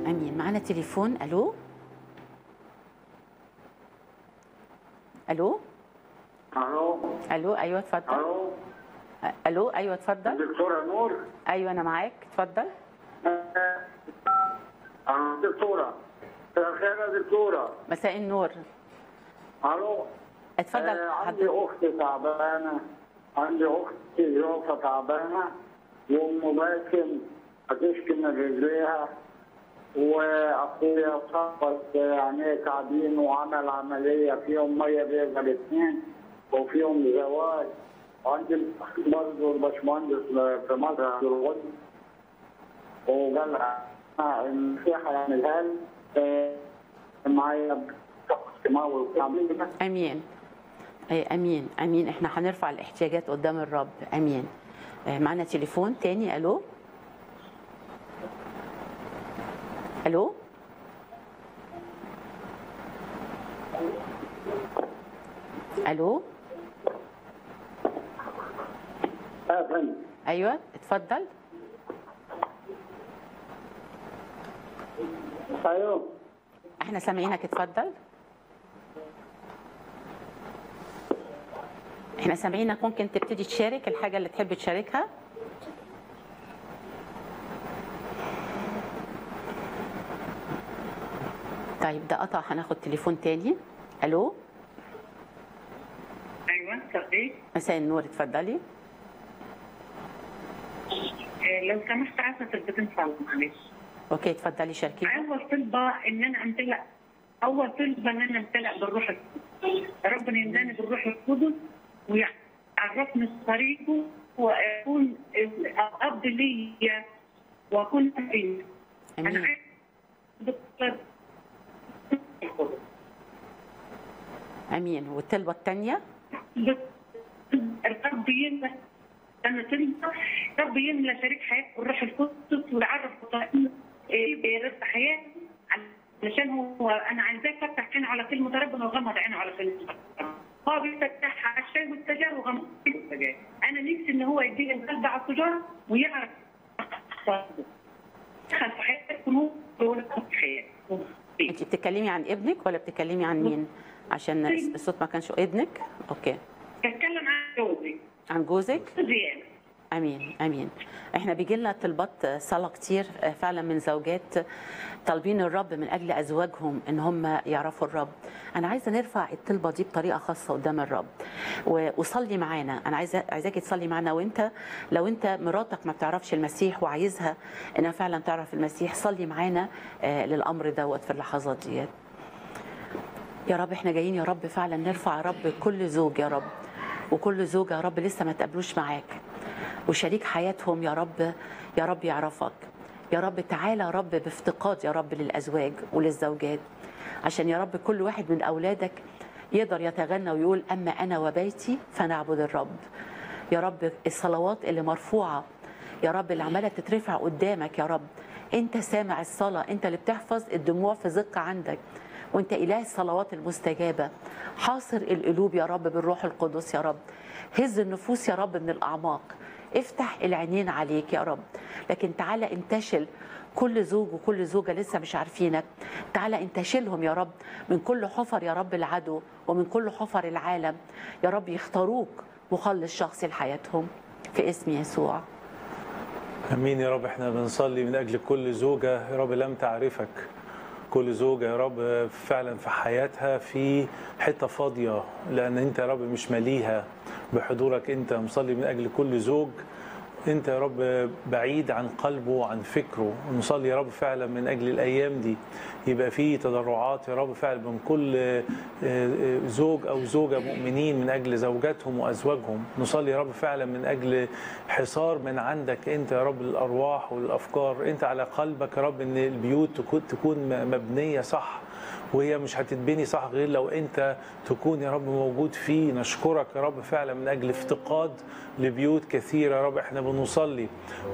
امين معانا تليفون الو الو الو الو ايوه اتفضل الو الو ايوه اتفضل دكتوره نور ايوه انا معاك اتفضل انا دكتوره مساء الخير يا دكتوره مساء النور الو اتفضل آه، عندي حضرتك اختي تعبانه عندي اختي ظروفها تعبانه وام باسم هتشكي من رجليها واخويا صفت عينيه تعبين وعمل عمليه فيهم ميه بيضاء الاثنين وفيهم زواج عندي برضه الباشمهندس في مصر عبد الغني وقال لها ان في هيعملها لي آه، معايا سماوي وكامل امين أي امين امين احنا هنرفع الاحتياجات قدام الرب امين آه، معانا تليفون تاني الو الو الو اه فندم ايوه اتفضل ايوه احنا سامعينك اتفضل احنا سامعينك ممكن تبتدي تشارك الحاجه اللي تحب تشاركها طيب ده قطع هناخد تليفون تاني الو ايوه صديق مساء النور اتفضلي لو سمحت عايزه تلبسين صالة معلش اوكي اتفضلي شاركينا اول طلبه ان انا امتلأ اول طلبه ان انا امتلأ بالروح القدس ربنا يملاني بالروح القدس ويعرفني طريقه واكون اب ليا واكون امين انا امين عايز بالطلب القدس. امين والطلبه الثانيه الرب يملى انا تلمى الرب يملى شريك حياتي بالروح القدس ويعرف طريقه ايه رزق حياتي علشان هو انا عايزاه يفتح عينه على كلمه ربنا وغمض عينه على كلمه ربنا هو بيفتحها على الشاي والسجاير وغمض السجاير انا نفسي ان هو يديني القلب على السجاره ويعرف دخل في حياتي نور في حياتي انت بتتكلمي عن ابنك ولا بتتكلمي عن مين عشان الصوت ما كانش ابنك اوكي بتكلم عن جوزي عن جوزك زياده امين امين احنا بيجي لنا طلبات صلاه كتير فعلا من زوجات طالبين الرب من اجل ازواجهم ان هم يعرفوا الرب انا عايزه نرفع الطلبه دي بطريقه خاصه قدام الرب و- وصلي معانا انا عايزه عايزاكي تصلي معانا وانت لو انت مراتك ما بتعرفش المسيح وعايزها انها فعلا تعرف المسيح صلي معانا آه، للامر دوت في اللحظات ديت يا رب احنا جايين يا رب فعلا نرفع يا رب كل زوج يا رب وكل زوجة يا رب لسه ما تقابلوش معاك وشريك حياتهم يا رب يا رب يعرفك يا رب تعالى يا رب بافتقاد يا رب للأزواج وللزوجات عشان يا رب كل واحد من أولادك يقدر يتغنى ويقول أما أنا وبيتي فنعبد الرب يا رب الصلوات اللي مرفوعة يا رب اللي عمالة تترفع قدامك يا رب انت سامع الصلاة انت اللي بتحفظ الدموع في زق عندك وانت اله الصلوات المستجابه حاصر القلوب يا رب بالروح القدس يا رب هز النفوس يا رب من الاعماق افتح العينين عليك يا رب لكن تعالى انتشل كل زوج وكل زوجه لسه مش عارفينك تعالى انتشلهم يا رب من كل حفر يا رب العدو ومن كل حفر العالم يا رب يختاروك مخلص شخصي لحياتهم في اسم يسوع امين يا رب احنا بنصلي من اجل كل زوجه يا رب لم تعرفك كل زوجه يا رب فعلا في حياتها في حته فاضيه لان انت يا رب مش مليها بحضورك انت مصلي من اجل كل زوج انت يا رب بعيد عن قلبه وعن فكره ونصلي يا رب فعلا من اجل الايام دي يبقى في تضرعات يا رب فعلا من كل آه، آه، زوج او زوجه مؤمنين من اجل زوجاتهم وازواجهم نصلي يا رب فعلا من اجل حصار من عندك انت يا رب للارواح والافكار انت على قلبك يا رب ان البيوت تكون تكون مبنيه صح وهي مش هتتبني صح غير لو انت تكون يا رب موجود فيه نشكرك يا رب فعلا من اجل افتقاد لبيوت كثيره يا رب احنا بنصلي